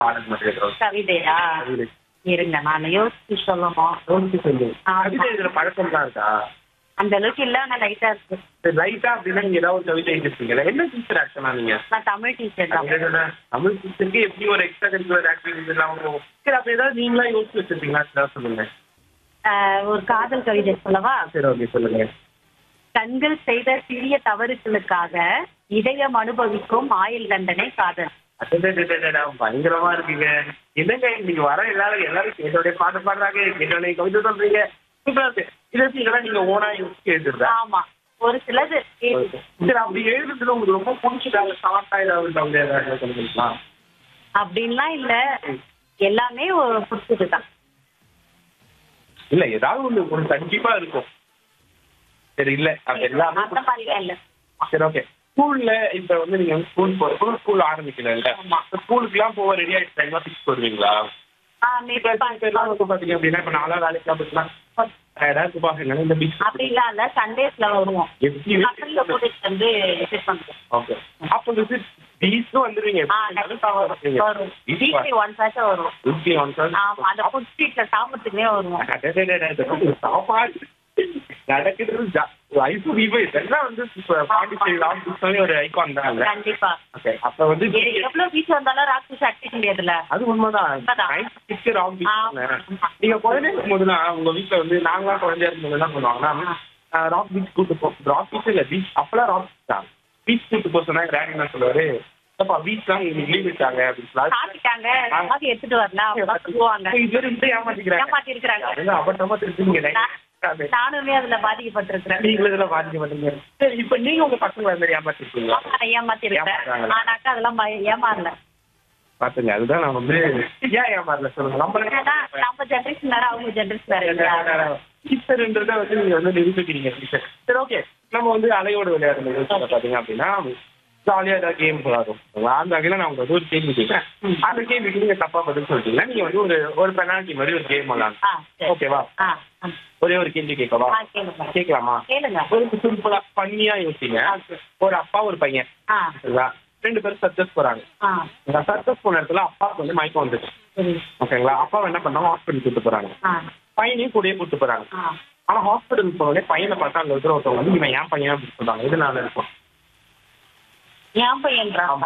பாடல் மட்டும் ஏதாவது கவிதையா கவிதை. இருங்க நான் யோசிச்சு சொல்லணும் யோசிச்சு சொல்லு. ஆமா. கவிதை எழுதுற பழக்கம் தான் இருக்கா அந்த அளவுக்கு இல்ல ஆனா லைட்டா இருக்கு சரி, ரைட்டா அப்படின்னா நீங்க ஏதாவது ஒரு கவிதை எழுதிருப்பீங்க என்ன டீச்சர் ஆக்சுவலா நீங்க நான் தமிழ் டீச்சர் தான் தமிழ் தமிழ் டீச்சருக்கு எப்படி ஒரு எக்ஸ்ட்ரா கரிக்குலர் ஆக்டிவிட்டிஸ் எல்லாம் வரும் சரி அப்ப ஏதாவது நீங்களா யோசிச்சு வச்சிருப்பீங்களா ஏதாவது சொல்லுங்க ஆஹ் ஒரு காதல் கவிதை சொல்லவா சரி ஓகே சொல்லுங்க கண்கள் செய்த சிறிய தவறுகளுக்காக இதயம் அனுபவிக்கும் ஆயுள் தண்டனை காதல் அடடடடடடா, பயங்கரமா இருக்கீங்க என்னங்க இன்னைக்கு வர எல்லாரும் எல்லாரும் என்னுடைய பாட்டு பாடுறாங்க என்னுடைய கவிதை சொல்றீங்க சூப்பரா இருக்கு இதை வச்சு இதெல்லாம் நீங்க ஓனா யோசிச்சு எழுதுறதா ஆமா ஒரு சிலது சரி அப்படி எழுதுறதுல உங்களுக்கு ரொம்ப பிடிச்சதாங்க ஷார்ட்டா ஏதாவது கவிதை ஏதாவது சொல்லுங்களா அப்படின்லாம் இல்ல எல்லாமே ஒரு பிடிச்சதுதான் இல்ல ஏதாவது ஒண்ணு ஒரு கண்டிப்பா இருக்கும் சரி இல்ல அது எல்லாமே அந்த மாதிரிலாம் இல்ல சரி ஓகே ஸ்கூல்ல இப்ப வந்து நீங்க வந்து ஸ்கூல் போற ஸ்கூல் ஆரம்பிக்கல ஆமா. ஸ்கூலுக்கு எல்லாம் போக ரெடி ஆயிட்டு டைம்லாம் ஃபிக்ஸ் போடுவீங்களா ஆஹ் இப்ப maybe இப்ப எல்லாம் வந்து பாத்தீங்க அப்படின்னா இப்ப நாளா வேலைக்கு அப்படின்னா ஏதாவது பாருங்க இந்த பீச் அப்படிலாம் இல்ல சண்டேஸ்ல வருவோம் எப்படி பசங்க கூட்டிட்டு வந்து visit பண்ணுவோம் ஓகே அப்ப வந்து பீச்சும் வந்துருவீங்க ஆ, கண்டிப்பா வரும் வரும் வீக்லி ஒன்ஸ் ஆச்சும் வரும் வீக்லி ஒன் ஆமா அந்த ஃபுட் ஸ்ட்ரீட்ல சாப்பிட்டுக்குனே வருவோம் சாப்பாடு நடக்குது ஐசு வீவு இதெல்லாம் வந்து பாண்டிச்சேரி ராமகிருஷ்ணாவே ஒரு ஐகான் தான் கண்டிப்பா ஓகே அப்ப வந்து எ- எவ்வளவு பீச் வந்தாலும் ராக்ஸ் அடிக்க முடியாதுல்ல அது உண்மைதான் உண்மைதான். நைன்டி சிக்ஸ் ராம் ஆமா. நீங்க குழந்தை இருக்கும்போதுலாம் உங்க வீட்டுல வந்து நாங்களாம் குழந்தையா இருக்கும்போது என்ன பண்ணுவாங்கன்னா ராக் பீச் கூட்டு போ ராக் பீச் இல்ல பீச் அப்பெல்லாம் ராக் பீச் தான் பீச் கூட்டு போக சொன்னா டேடி என்ன சொல்லுவாரு அப்பா பீச்லாம் இன்னைக்கு லீவ் விட்டாங்க அப்படின்னு சொல்லி சாப்பிட்டாங்க மாதிரி எடுத்துட்டு வரல அவங்க சொல்லுவாங்க இது வரை இப்படி ஏமாத்திக்கிறாங்க ஏமாத்தி இருக்கிறாங்க அதெல்லாம் அபட்டமா திருப்பி நீங்க நான்- நானுமே அதுல பாதிக்கப்பட்டிருக்கிறேன் நீங்களும் இதெல்லாம் பாதிக்க மாட்டீங்க சரி இப்ப நீங்க உங்க பசங்களை அந்த மாதிரி ஏமாத்திருக்கீங்களா ஆமா, ஏமாத்தி இருக்கிறேன் ஏமாத்துறாங்களா? ஆனாக்கா அதெல்லாம் பய- ஏமாறல பாத்துங்க அதுதான் நான் வந்து ஏன் ஏமாறல சொல்லுங்க ஏன்னா நம்ம நம்ம ஜென்ரேஷன் வேற அவங்க ஜென்ரேஷன் வேற இல்லையா? டீச்சர்ன்றத வந்து நீங்க வந்து நிரூபிக்கிறீங்க டீச்சர் சரி ஓகே நம்ம வந்து அலையோடு விளையாடும் நிகழ்ச்சியில பாத்தீங்க அப்படின்னா ஜாலியா ஏதாவது கேம் விளையாடும் அந்த வகையில நான் உங்களுக்கு ஒரு கேள்வி கேட்கிறேன் அந்த கேள்விக்கு நீங்க தப்பா பதில் சொல்லிட்டீங்கன்னா நீங்க வந்து ஒரு ஒரு பெனால்ட்டி மாதிரி ஒரு கேம் விளையாடலாம் ஆ, சரி. ஓகேவா ஆ, ஆ. ஒரே ஒரு கேள்வி கேட்கவா ஆ, கேளுங்க கேட்கலாமா கேளுங்க ஒரு சிம்பிளா பண்ணியா யோசிங்க ஒரு அப்பா ஒரு பையன் ஆ சரிங்களா ரெண்டு பேரும் சர்ச்சஸ் போறாங்க ஆ இந்த சர்ச்சஸ் போன இடத்துல அப்பாவுக்கு வந்து மயக்கம் வந்துச்சு சரி ஓகேங்களா அப்பா என்ன பண்ணாங்க ஹாஸ்பிட்டல் கூட்டு போறாங்க ஆ பையனையும் கூடயே கூட்டு போறாங்க ஆ ஆனா ஹாஸ்பிட்டல் போனோடனே பையனை பார்த்தா அங்க இருக்கிற ஒருத்தவங்க வந்து இவன் ஏன் பையன் அப்படின்னு சொல்றாங்க இதனால இருக்கும் என் பையன்றா ஆமா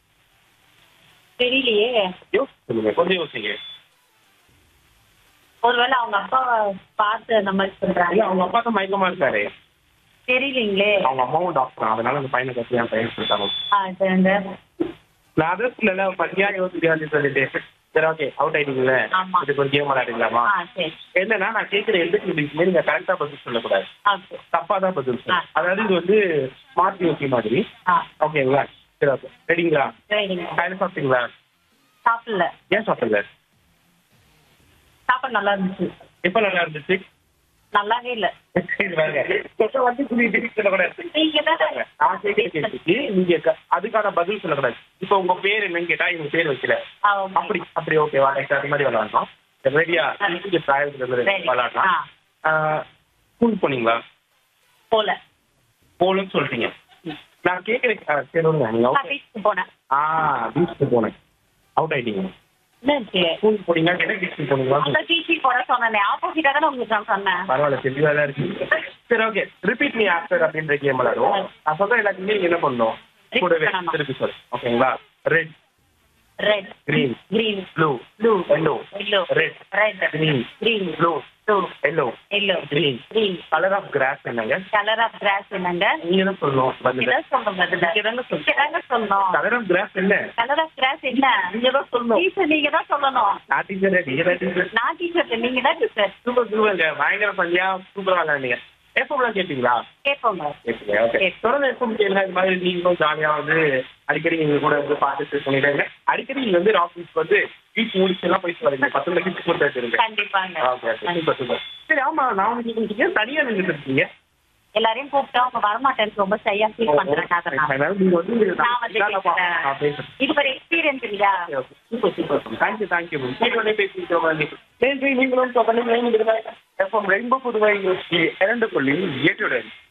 தெரியலையே யோசிச்சுங்க கொஞ்சம் யோசிங்க ஒருவேளை அவங்க அப்பாவை பார்த்து அந்த மாதிரி இல்ல சொல்றாங்க அவங்க அப்பா தான் மயக்கமா இருக்காரு தெரியலீங்களே அவங்க அம்மாவும் டாக்டர் அதனால அந்த பையனை கட்டி என் பையன் சொல்லிட்டாங்க ஆ சரி இந்த நான் அதர்ஸ்ல எல்லாம் பத்தியா யோசிக்காது சொல்லிட்டு சரி ஓகே அவுட் ஆயிட்டீங்களே ஆமா. இதுக்கு ஒரு கேம் விளையாடுங்களாமா ஆ சரி என்னன்னா நான் கேட்கிற எந்த கேள்விக்குமே நீங்க கரெக்டா பதில் சொல்லக்கூடாது ஓகே தப்பா தான் பதில் ஆ. சொல்லணும் அதாவது இது வந்து ஸ்மார்ட் யோசி மாதிரி ஆ ஓகேங்களா சரி ஓகே ரெடிங்களா சரிங்க காலையில் சாப்பிட்டீங்களா சாப்பிடல ஏன் சாப்பிடல சாப்பாடு நல்லா இருந்துச்சு எப்ப நல்லா இருந்துச்சு நல்லாவே இல்ல சரி வாங்க. சொத்த வந்து சொல்லிட்டு சொல்லக்கூடாது. நீங்க தானே நான் கேட்கிற கேள்விக்கு நீங்க க- அதுக்கான பதில் சொல்லக்கூடாது இப்போ உங்க பேர் என்னன்னு கேட்டா இவங்க பேர் வைக்கல ஆ, okay. அப்படி அப்படி ஓகேவா லைக் அது மாதிரி விளாடலாம் ரெடியா நீங்க பிராயத்துல Ready. விளாடலாம் ஆ, ஸ்கூல் போனீங்களா போல போகலன்னு சொல்லிட்டீங்க நான் கேட்குறேன் சரி விடுங்க. நீங்க நான் okay. பீச்சுக்கு போனேன் ஆ பீச்சுக்கு போனேன் அவுட் ஆயிட்டீங்க என்னாச்சு ஸ்கூல் போனீங்களா கேட்டா பீச்சுக்கு போனீங்களா அந்த பீச்சுக்கு போட சொன்னேன் ஆப்போசிட்டா தானே உங்களுக்கு நான் சொன்னேன் பரவாயில்ல தெளிவா தான் இருக்கு சரி ஓகே ரிப்பீட் மீ ஆஃப்டர் அப்படின்ற கேம் விளையாடுவோம் நான் சொல்ற எல்லாத்தையுமே நீங்க என்ன பண்ணணும் Repeat கூடவே பண்ணணும். திருப்பி சொல்லு ஓகேங்களா red red green green blue blue yellow yellow red red Green. Green blue blue yellow yellow green green colour of grass என்னங்க கலர் ஆஃப் கிராஸ் என்னங்க நீங்க தான் சொல்லணும் பதில் இதான் சொல்லணும் பதில் நீங்க தானே சொல்லணும் இதாங்க சொல்லணும் கலர் ஆஃப் கிராஸ் என்ன கலர் ஆஃப் கிராஸ் என்ன நீங்க தான் சொல்லணும் டீச்சர் நீங்க தான் சொல்லணும் நான் டீச்சர் நீங்க தான் டீச்சர் நான் டீச்சர் நீங்க தான் டீச்சர் சூப்பர் சூப்பர்ங்க பயங்கர பண்ணியா சூப்பரா விளையாடுங்க எஃப்எம்லாம் கேட்டீங்களா கேட்போங்க கேட்டீங்க ஓகே தொடர்ந்து எஃப்எம் கேளுங்க இது மாதிரி நீங்களும் ஜாலியா வந்து அடிக்கடி நீங்க கூட வந்து பார்த்து பண்ணிடுங்க அடிக்கடி நீங்க வந்து ஆஃபீஸ் வந்து வீட்டு முடிச்சு எல்லாம் போயிட்டு வரீங்க பத்து மணிக்கு வீட்டுக்கு கொடுத்து வச்சிருங்க கண்டிப்பாங்க ஓகே ஓகே சூப்பர் சூப்பர் சரி ஆமா நான் வந்து நீங்க தனியா நின்றுட்டு இருக்கீங்க எல்லாரையும் கூப்பிட்டா அவங்க வரமாட்டேன்னு ரொம்ப சரியா ஃபீல் பண்றாங்க அதனால அதனால நீங்க வந்து நான் வந்து கேட்கிறேன். நான் பேசுறேன் இது ஒரு எக்ஸ்பீரியன்ஸ் இல்லையா super super thank you thank you ma'am பேசிட்டு நீங்களும் தொடர்ந்து எஃப்எம் ரெயின்போ புதுவை இரண்டு புள்ளி எட்டுடன்